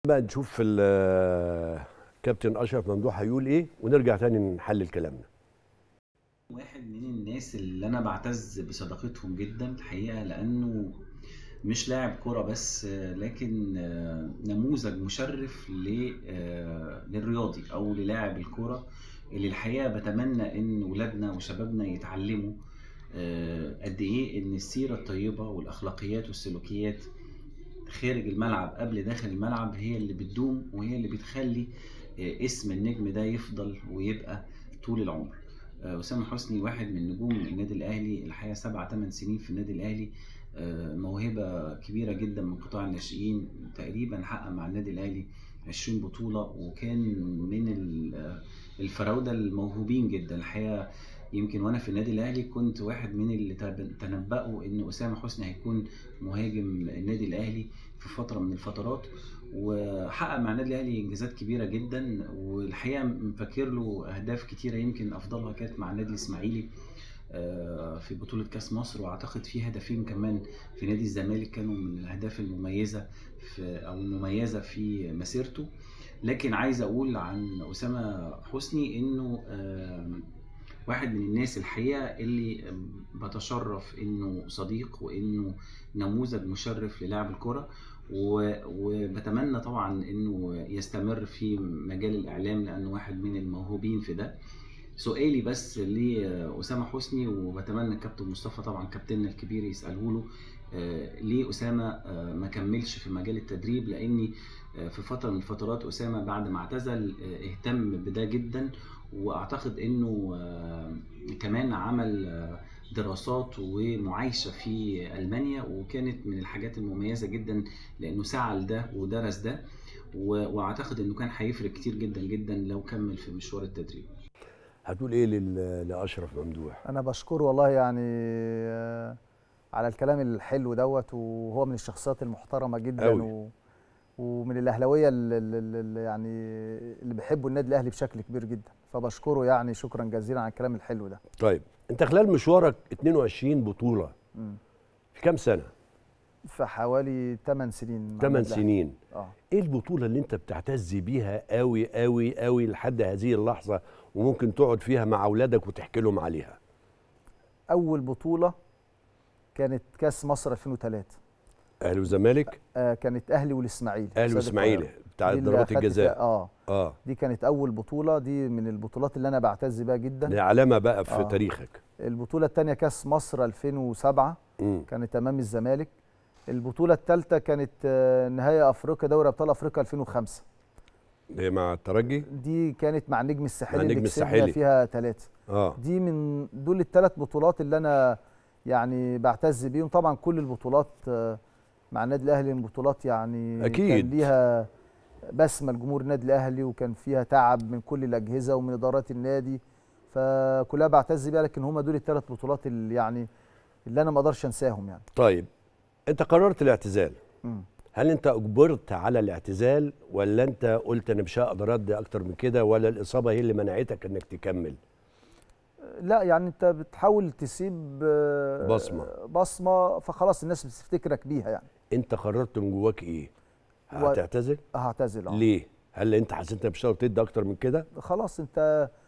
بقى نشوف ال- كابتن اشرف ممدوح هيقول ايه ونرجع تاني نحلل كلامنا واحد من الناس اللي انا بعتز بصداقتهم جدا الحقيقه لانه مش لاعب كرة بس آه، لكن آه، نموذج مشرف ل- آه، للرياضي او للاعب الكرة اللي الحقيقه بتمنى ان ولادنا وشبابنا يتعلموا آه، قد ايه ان السيره الطيبه والاخلاقيات والسلوكيات خارج الملعب قبل داخل الملعب هي اللي بتدوم وهي اللي بتخلي آه، اسم النجم ده يفضل ويبقى طول العمر آه، أسامة حسني واحد من نجوم النادي الأهلي الحقيقة سبع ثمان سنين في النادي الأهلي آه، موهبة كبيرة جدا من قطاع الناشئين تقريبا حقق مع النادي الأهلي 20 بطولة وكان من ال- آه، الفراودة الموهوبين جدا الحقيقة يمكن وانا في النادي الاهلي كنت واحد من اللي تب- تنبأوا ان اسامه حسني هيكون مهاجم النادي الاهلي في فتره من الفترات وحقق مع النادي الاهلي انجازات كبيره جدا والحقيقه فاكر له اهداف كتيره يمكن افضلها كانت مع النادي الاسماعيلي آه، في بطولة كأس مصر وأعتقد في هدفين كمان في نادي الزمالك كانوا من الأهداف المميزة في أو المميزة في مسيرته لكن عايز أقول عن أسامة حسني إنه آم، واحد من الناس الحقيقة اللي بتشرف إنه صديق وإنه نموذج مشرف للاعب الكرة و- وبتمنى طبعا إنه يستمر في مجال الإعلام لأنه واحد من الموهوبين في ده سؤالي بس لأسامة حسني وبتمنى الكابتن مصطفى طبعا كابتننا الكبير يسأله له آه، ليه أسامة آه، ما كملش في مجال التدريب لأني آه، في فترة من الفترات أسامة بعد ما اعتزل آه، اهتم بده جدا وأعتقد إنه آه، كمان عمل آه، دراسات ومعايشة في ألمانيا وكانت من الحاجات المميزة جدا لأنه سعى لده ودرس ده و- وأعتقد إنه كان هيفرق كتير جدا جدا لو كمل في مشوار التدريب هتقول ايه لل- لاشرف ممدوح انا بشكره والله يعني آه، على الكلام الحلو دوت وهو من الشخصيات المحترمه جدا أوي. و ومن الاهلاويه اللي, اللي يعني اللي بيحبوا النادي الاهلي بشكل كبير جدا فبشكره يعني شكرا جزيلا على الكلام الحلو ده طيب انت خلال مشوارك 22 بطوله مم. في كام سنه في حوالي 8 سنين مع 8 النادي الأهلي. سنين اه ايه البطوله اللي انت بتعتز بيها قوي قوي قوي لحد هذه اللحظه وممكن تقعد فيها مع اولادك وتحكي لهم عليها اول بطوله كانت كاس مصر 2003 اهلي وزمالك آه كانت اهلي والاسماعيلي اهلي استاد واسماعيلي القاهرة. بتاع دي اللي ضربات أخدت الجزاء فيها- اه اه دي كانت اول بطوله دي من البطولات اللي انا بعتز بيها جدا دي علامه بقى في آه. تاريخك البطوله الثانيه كاس مصر 2007 مم. كانت امام الزمالك البطوله الثالثه كانت آه، نهائي افريقيا دوري ابطال افريقيا 2005 دي مع الترجي دي كانت مع نجم الساحلي مع اللي نجم كسبنا الساحلي. فيها ثلاثه اه دي من دول الثلاث بطولات اللي انا يعني بعتز بيهم طبعا كل البطولات آه، مع النادي الاهلي بطولات يعني أكيد. كان ليها بسمه لجمهور النادي الاهلي وكان فيها تعب من كل الاجهزه ومن ادارات النادي فكلها بعتز بيها لكن هم دول الثلاث بطولات اللي يعني اللي انا ما اقدرش انساهم يعني طيب انت قررت الاعتزال مم. هل انت اجبرت على الاعتزال ولا انت قلت انا مش هقدر ادي اكتر من كده ولا الاصابه هي اللي منعتك انك تكمل لا يعني انت بتحاول تسيب آه، بصمة. بصمه فخلاص الناس بتفتكرك بيها يعني انت قررت من جواك ايه و- هتعتزل هعتزل اه ليه هل انت حسيت انك مش هتقدر تدي اكتر من كده خلاص انت